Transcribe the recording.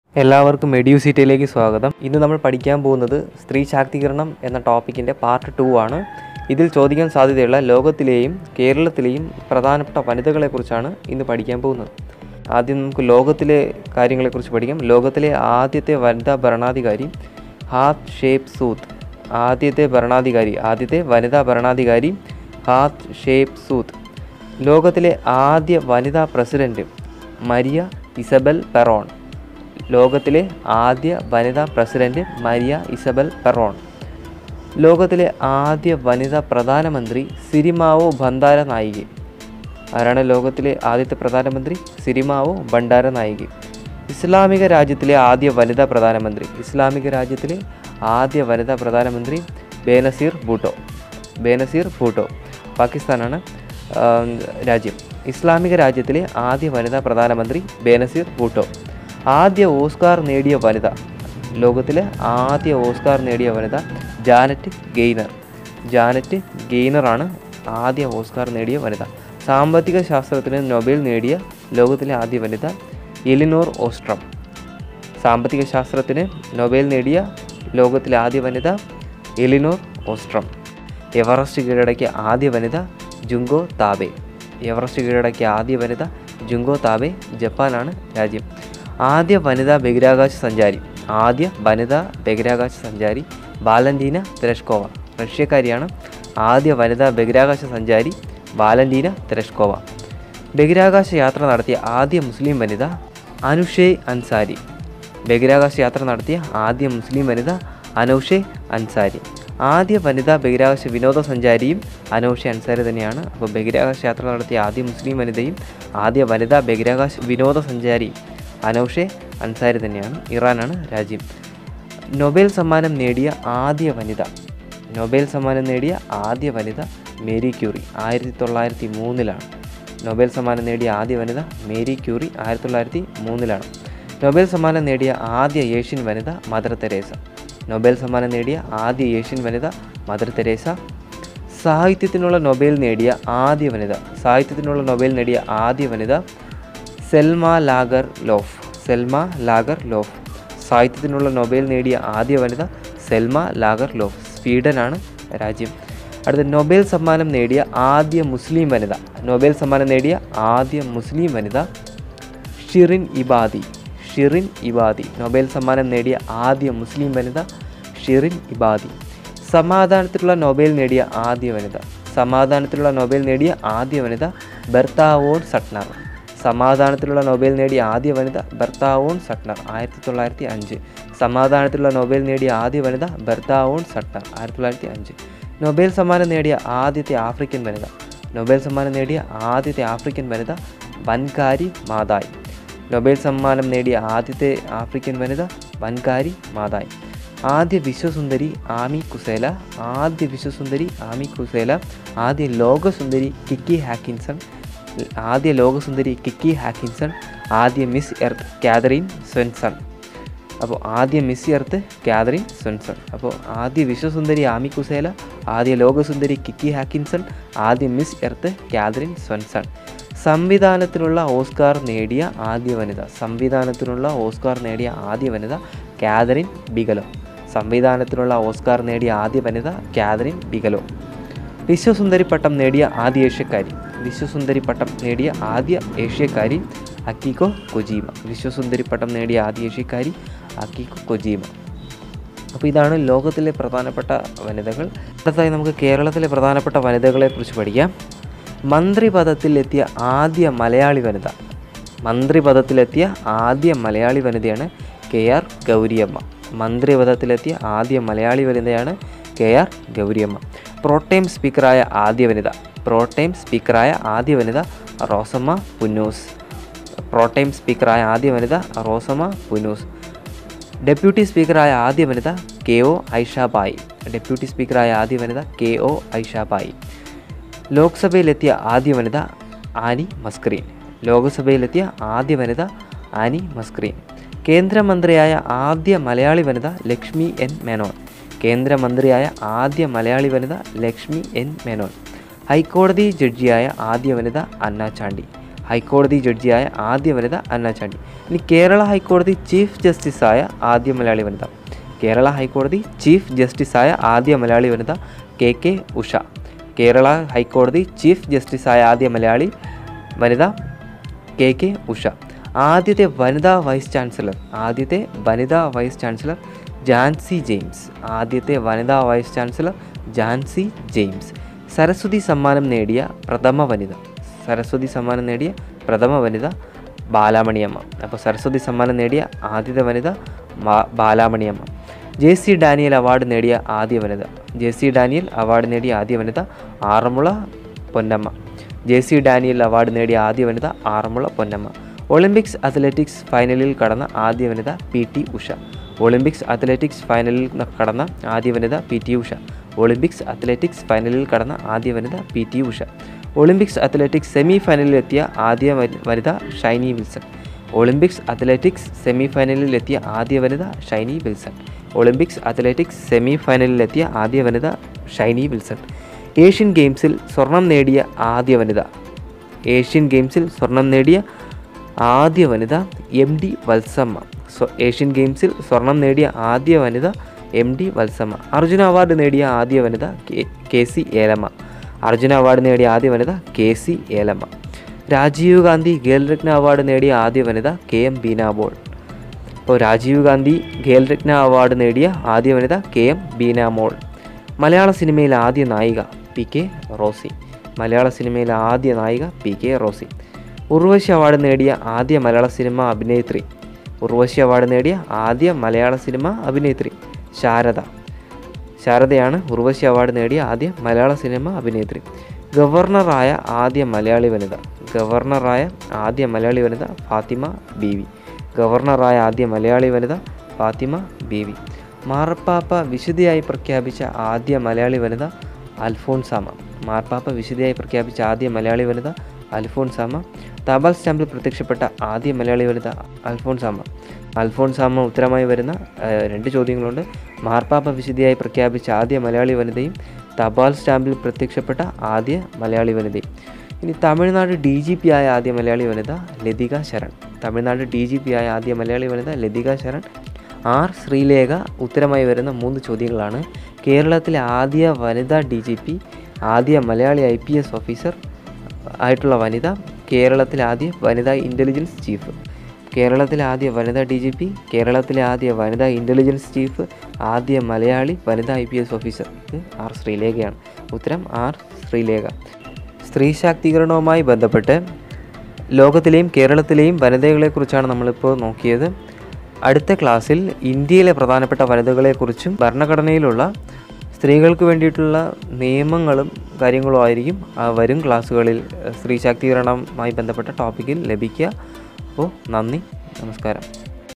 എല്ലാവർക്കും മെഡ്യൂസിറ്റിയിലേക്ക് സ്വാഗതം ഇന്ന് നമ്മൾ പഠിക്കാൻ പോകുന്നത് സ്ത്രീ ശാക്തീകരണം എന്ന ടോപ്പിക്കിൻ്റെ പാർട്ട് ടു ആണ് ഇതിൽ ചോദിക്കാൻ സാധ്യതയുള്ള ലോകത്തിലെയും കേരളത്തിലെയും പ്രധാനപ്പെട്ട വനിതകളെക്കുറിച്ചാണ് ഇന്ന് പഠിക്കാൻ പോകുന്നത് ആദ്യം നമുക്ക് ലോകത്തിലെ കാര്യങ്ങളെക്കുറിച്ച് പഠിക്കാം ലോകത്തിലെ ആദ്യത്തെ വനിതാ ഭരണാധികാരി ഹാത്ത് ഷേപ്പ് സൂത്ത് ആദ്യത്തെ ഭരണാധികാരി ആദ്യത്തെ വനിതാ ഭരണാധികാരി ഹാത്ത് ഷേപ്പ് സൂത്ത് ലോകത്തിലെ ആദ്യ വനിതാ പ്രസിഡന്റ് മരിയ ഇസബൽ പെറോൺ ലോകത്തിലെ ആദ്യ വനിതാ പ്രസിഡന്റ് മരിയ ഇസബൽ പെറോൺ ലോകത്തിലെ ആദ്യ വനിതാ പ്രധാനമന്ത്രി സിരിമാവോ ഭണ്ഡാര നായികെ ആരാണ് ലോകത്തിലെ ആദ്യത്തെ പ്രധാനമന്ത്രി സിരിമാവോ ഭണ്ഡാര നായികെ ഇസ്ലാമിക രാജ്യത്തിലെ ആദ്യ വനിതാ പ്രധാനമന്ത്രി ഇസ്ലാമിക രാജ്യത്തിലെ ആദ്യ വനിതാ പ്രധാനമന്ത്രി ബേനസീർ ഭൂട്ടോ ബേനസീർ ഭൂട്ടോ പാകിസ്ഥാനാണ് ആ, രാജ്യം ഇസ്ലാമിക രാജ്യത്തിലെ ആദ്യ വനിതാ പ്രധാനമന്ത്രി ബേനസീർ ഭൂട്ടോ ആദ്യ ഓസ്കാർ നേടിയ വനിത ലോകത്തിലെ ആദ്യ ഓസ്കാർ നേടിയ വനിത ജാനറ്റ് ഗെയ്നർ ജാനറ്റ് ഗെയ്നറാണ് ആദ്യ ഓസ്കാർ നേടിയ വനിത സാമ്പത്തിക ശാസ്ത്രത്തിന് നൊബേൽ നേടിയ ലോകത്തിലെ ആദ്യ വനിത എലിനോർ ഓസ്ട്രം സാമ്പത്തിക ശാസ്ത്രത്തിന് നൊബേൽ നേടിയ ലോകത്തിലെ ആദ്യ വനിത എലിനോർ ഓസ്ട്രം എവറസ്റ്റ് കീഴടക്കിയ ആദ്യ വനിത ജുങ്കോ താബെ എവറസ്റ്റ് കീഴടക്കിയ ആദ്യ വനിത ജുങ്കോ താബെ ജപ്പാനാണ് രാജ്യം ആദ്യ വനിതാ ബഹിരാകാശ സഞ്ചാരി ആദ്യ വനിതാ ബഹിരാകാശ സഞ്ചാരി വാലന്റീന തെരഷ്കോവ റഷ്യക്കാരിയാണ് ആദ്യ വനിതാ ബഹിരാകാശ സഞ്ചാരി വാലന്റീന തെരഷ്കോവ ബഹിരാകാശ യാത്ര നടത്തിയ ആദ്യ മുസ്ലിം വനിത അനുഷേ അൻസാരി ബഹിരാകാശ യാത്ര നടത്തിയ ആദ്യ മുസ്ലിം വനിത അനൗഷെ അൻസാരി ആദ്യ വനിതാ ബഹിരാകാശ വിനോദസഞ്ചാരിയും അനൗഷെ അൻസാരി തന്നെയാണ് അപ്പോൾ ബഹിരാകാശ യാത്ര നടത്തിയ ആദ്യ മുസ്ലിം വനിതയും ആദ്യ വനിതാ ബഹിരാകാശ വിനോദസഞ്ചാരി അനൗഷെ അൻസാരി തന്നെയാണ് ഇറാനാണ് രാജ്യം നൊബേൽ സമ്മാനം നേടിയ ആദ്യ വനിത നൊബേൽ സമ്മാനം നേടിയ ആദ്യ വനിത മേരി ക്യൂറി ആയിരത്തി തൊള്ളായിരത്തി മൂന്നിലാണ് നൊബേൽ സമ്മാനം നേടിയ ആദ്യ വനിത മേരി ക്യൂറി ആയിരത്തി തൊള്ളായിരത്തി മൂന്നിലാണ് നൊബേൽ സമ്മാനം നേടിയ ആദ്യ ഏഷ്യൻ വനിത മദർ തെരേസ നൊബേൽ സമ്മാനം നേടിയ ആദ്യ ഏഷ്യൻ വനിത മദർ തെരേസ സാഹിത്യത്തിനുള്ള നൊബേൽ നേടിയ ആദ്യ വനിത സാഹിത്യത്തിനുള്ള നൊബേൽ നേടിയ ആദ്യ വനിത Selma Lagerlöf Selma Lagerlöf സാഹിത്യത്തിനുള്ള നൊബേൽ നേടിയ ആദ്യ വനിത സെൽമ ലാഗർ ലോഫ് സ്വീഡനാണ് രാജ്യം അടുത്ത നൊബേൽ സമ്മാനം നേടിയ ആദ്യ മുസ്ലിം വനിത നൊബേൽ സമ്മാനം നേടിയ ആദ്യ മുസ്ലിം വനിത ഷിറിൻ ഇബാദി ഷിറിൻ ഇബാദി നൊബേൽ സമ്മാനം നേടിയ ആദ്യ മുസ്ലിം വനിത ഷിറിൻ ഇബാദി സമാധാനത്തിലുള്ള നൊബേൽ നേടിയ ആദ്യ വനിത സമാധാനത്തിലുള്ള നൊബേൽ നേടിയ ആദ്യ വനിത ബെർത്താവോൺ സട്നർ സമാധാനത്തിലുള്ള നൊബേൽ നേടിയ ആദ്യ വനിത ബെർത്താവോൺ സട്നർ ആയിരത്തി തൊള്ളായിരത്തി അഞ്ച് സമാധാനത്തിലുള്ള നൊബേൽ നേടിയ ആദ്യ വനിത ബെർത്താവോൺ സട്നർ ആയിരത്തി തൊള്ളായിരത്തി അഞ്ച് നൊബേൽ സമ്മാനം നേടിയ ആദ്യത്തെ ആഫ്രിക്കൻ വനിത നൊബേൽ സമ്മാനം നേടിയ ആദ്യത്തെ ആഫ്രിക്കൻ വനിത വൻകാരി മാതായ് നൊബേൽ സമ്മാനം നേടിയ ആദ്യത്തെ ആഫ്രിക്കൻ വനിത വൻകാരി മാതായ് ആദ്യ വിശ്വസുന്ദരി ആമി കുസേല ആദ്യ വിശ്വസുന്ദരി ആമി കുസേല ആദ്യ ലോകസുന്ദരി കിക്കി ഹാക്കിൻസൺ ആദ്യ ലോകസുന്ദരി കിക്കി ഹാക്കിൻസൺ ആദ്യ മിസ് എർത്ത് കാതറിൻ സ്വെൻസൺ അപ്പോൾ ആദ്യ മിസ് എർത്ത് കാതറിൻ സ്വെൻസൺ അപ്പോൾ ആദ്യ വിശ്വസുന്ദരി ആമി കുസേല ആദ്യ ലോകസുന്ദരി കിക്കി ഹാക്കിൻസൺ ആദ്യ മിസ് എർത്ത് കാതറിൻ സ്വെൻസൺ സംവിധാനത്തിനുള്ള ഓസ്കാർ നേടിയ ആദ്യ വനിത സംവിധാനത്തിനുള്ള ഓസ്കാർ നേടിയ ആദ്യ വനിത കാതറിൻ ബിഗലോ സംവിധാനത്തിനുള്ള ഓസ്കാർ നേടിയ ആദ്യ വനിത കാതറിൻ ബിഗലോ വിശ്വസുന്ദരി പട്ടം നേടിയ ആദ്യ ഏഷ്യക്കാരി വിശ്വസുന്ദരി പട്ടം നേടിയ ആദ്യ ഏഷ്യക്കാരി അക്കിക്കോ കൊജീമ വിശ്വസുന്ദരി പട്ടം നേടിയ ആദ്യ ഏഷ്യക്കാരി അക്കിക്കോ കൊജീമ അപ്പോൾ ഇതാണ് ലോകത്തിലെ പ്രധാനപ്പെട്ട വനിതകൾ അടുത്തതായി നമുക്ക് കേരളത്തിലെ പ്രധാനപ്പെട്ട വനിതകളെ കുറിച്ച് പഠിക്കാം മന്ത്രിപദത്തിലെത്തിയ ആദ്യ മലയാളി വനിത മന്ത്രിപദത്തിലെത്തിയ ആദ്യ മലയാളി വനിതയാണ് കെ ആർ ഗൗരിയമ്മ മന്ത്രിപദത്തിലെത്തിയ ആദ്യ മലയാളി വനിതയാണ് കെ ആർ ഗൗരിയമ്മ പ്രോട്ടൈം സ്പീക്കറായ ആദ്യ വനിത പ്രോട്ടൈം സ്പീക്കറായ ആദ്യ വനിത റോസമ്മ പുന്നൂസ് പ്രോട്ടൈം സ്പീക്കറായ ആദ്യ വനിത റോസമ്മ പുന്നൂസ് ഡെപ്യൂട്ടി സ്പീക്കറായ ആദ്യ വനിത കെ ഒ ഐഷാബായി ഡെപ്യൂട്ടി സ്പീക്കറായ ആദ്യ വനിത കെ ഒ ഐഷാബായി ലോക്സഭയിലെത്തിയ ആദ്യ വനിത ആനി മസ്ക്രീൻ ലോക്സഭയിലെത്തിയ ആദ്യ വനിത ആനി മസ്ക്രീൻ കേന്ദ്രമന്ത്രിയായ ആദ്യ മലയാളി വനിത ലക്ഷ്മി എൻ മേനോൻ കേന്ദ്രമന്ത്രിയായ ആദ്യ മലയാളി വനിത ലക്ഷ്മി എൻ മേനോൻ ഹൈക്കോടതി ജഡ്ജിയായ ആദ്യ വനിത അന്ന ചാണ്ടി ഹൈക്കോടതി ജഡ്ജിയായ ആദ്യ വനിത അന്ന ചാണ്ടി ഇനി കേരള ഹൈക്കോടതി ചീഫ് ജസ്റ്റിസായ ആദ്യ മലയാളി വനിത കേരള ഹൈക്കോടതി ചീഫ് ജസ്റ്റിസായ ആദ്യ മലയാളി വനിത കെ കെ ഉഷ കേരള ഹൈക്കോടതി ചീഫ് ജസ്റ്റിസായ ആദ്യ മലയാളി വനിത കെ കെ ഉഷ ആദ്യത്തെ വനിതാ വൈസ് ചാൻസലർ ആദ്യത്തെ വനിതാ വൈസ് ചാൻസലർ ജാൻസി ജെയിംസ് ആദ്യത്തെ വനിതാ വൈസ് ചാൻസലർ ജാൻസി ജെയിംസ് സരസ്വതി സമ്മാനം നേടിയ പ്രഥമ വനിത സരസ്വതി സമ്മാനം നേടിയ പ്രഥമ വനിത ബാലാമണിയമ്മ അപ്പോൾ സരസ്വതി സമ്മാനം നേടിയ ആദ്യത്തെ വനിത ബാ- Balamaniamma J C Daniel award നേടിയ ആദ്യ വനിത ജെ സി ഡാനിയൽ അവാർഡ് നേടിയ ആദ്യ വനിത Aranmula Ponnamma J C Daniel award നേടിയ ആദ്യ വനിത ആറന്മുള പൊന്നമ്മ ഒളിമ്പിക്സ് അത്ലറ്റിക്സ് ഫൈനലിൽ കടന്ന ആദ്യ വനിത P T Usha Olympics athletics ഫൈനലിൽ ന- കടന്ന ആദ്യ വനിത P T Usha Olympics athletics ഫൈനലിൽ കടന്ന ആദ്യ വനിത P T Usha Olympics athletics semi ഫൈനലിലെത്തിയ ആദ്യ വനി- വനിത Shiny Wilson Olympics athletics semi ഫൈനലിലെത്തിയ ആദ്യ വനിത Shiny Wilson Olympics athletics semi ഫൈനലിലെത്തിയ ആദ്യ വനിത ഷൈനി വിൽസൺ ഏഷ്യൻ ഗെയിംസിൽ സ്വർണം നേടിയ ആദ്യ വനിത ഏഷ്യൻ ഗെയിംസിൽ സ്വർണം നേടിയ ആദ്യ വനിത എം ഡി വത്സമ്മ സ്വ- ഏഷ്യൻ ഗെയിംസിൽ സ്വർണം നേടിയ ആദ്യ വനിത M D Valsamma Arjuna award നേടിയ ആദ്യ വനിത K- K C Elamma Arjuna award നേടിയ ആദ്യ വനിത K C Elamma Rajiv Gandhi Khel Ratna award നേടിയ ആദ്യ വനിത കെ എം ബീനാബോൾ ഇപ്പോൾ രാജീവ് ഗാന്ധി ഖേൽരത്ന അവാർഡ് നേടിയ ആദ്യ വനിത കെ എം ബീനാമോൾ മലയാള സിനിമയിലെ ആദ്യ നായിക പി കെ റോസി മലയാള സിനിമയിലെ ആദ്യ നായിക P K Rosy Urvashi award നേടിയ ആദ്യ മലയാള സിനിമ അഭിനേത്രി ഉർവശി അവാർഡ് നേടിയ ആദ്യ മലയാള സിനിമ അഭിനേത്രി ശാരദ ശാരദയാണ് ഉർവശി അവാർഡ് നേടിയ ആദ്യ മലയാള സിനിമ അഭിനേത്രി ഗവർണറായ ആദ്യ മലയാളി വനിത ഗവർണറായ ആദ്യ മലയാളി വനിത ഫാത്തിമ ബീവി ഗവർണറായ ആദ്യ മലയാളി വനിത ഫാത്തിമ ബീവി മാർപ്പാപ്പ വിശുദ്ധിയായി പ്രഖ്യാപിച്ച ആദ്യ മലയാളി വനിത അൽഫോൺസാമ മാർപ്പാപ്പ വിശുദ്ധിയായി പ്രഖ്യാപിച്ച ആദ്യ മലയാളി വനിത അൽഫോൺസാമ തപാൽ സ്റ്റാമ്പിൽ പ്രത്യക്ഷപ്പെട്ട ആദ്യ മലയാളി വനിത അൽഫോൺസാമ അൽഫോൺസാമ ഉത്തരമായി വരുന്ന ആ, രണ്ട് ചോദ്യങ്ങളുണ്ട് മാർപ്പാപ്പ വിശുദ്ധിയായി പ്രഖ്യാപിച്ച ആദ്യ മലയാളി വനിതയും തപാൽ സ്റ്റാമ്പിൽ പ്രത്യക്ഷപ്പെട്ട ആദ്യ മലയാളി വനിതയും ഇനി തമിഴ്നാട് ഡി ജി പി ആയ ആദ്യ മലയാളി വനിത Lathika Saran Tamil Nadu D G P ആയ ആദ്യ മലയാളി വനിത ലതിക ശരൺ ആർ ശ്രീലേഖ ഉത്തരമായി വരുന്ന മൂന്ന് ചോദ്യങ്ങളാണ് കേരളത്തിലെ ആദ്യ വനിതാ ഡി ജി പി ആദ്യ Malayali I P S officer ആയിട്ടുള്ള വനിത കേരളത്തിലെ ആദ്യ വനിതാ ഇൻ്റലിജൻസ് ചീഫ് കേരളത്തിലെ ആദ്യ വനിതാ ഡി ജി പി കേരളത്തിലെ ആദ്യ വനിതാ ഇൻ്റലിജൻസ് ചീഫ് ആദ്യ മലയാളി വനിതാ ഐ പി എസ് ഓഫീസർ ഇത് ആർ ശ്രീലേഖയാണ് ഉത്തരം ആർ ശ്രീലേഖ സ്ത്രീ ശാക്തീകരണവുമായി ബന്ധപ്പെട്ട് ലോകത്തിലെയും കേരളത്തിലെയും വനിതകളെക്കുറിച്ചാണ് നമ്മളിപ്പോൾ നോക്കിയത് അടുത്ത ക്ലാസ്സിൽ ഇന്ത്യയിലെ പ്രധാനപ്പെട്ട വനിതകളെക്കുറിച്ചും ഭരണഘടനയിലുള്ള സ്ത്രീകൾക്ക് വേണ്ടിയിട്ടുള്ള നിയമങ്ങളും കാര്യങ്ങളും ആയിരിക്കും ആ വരും ക്ലാസ്സുകളിൽ സ്ത്രീ ശാക്തീകരണവുമായി ബന്ധപ്പെട്ട ടോപ്പിക്കിൽ ലഭിക്കുക അപ്പോൾ നന്ദി നമസ്കാരം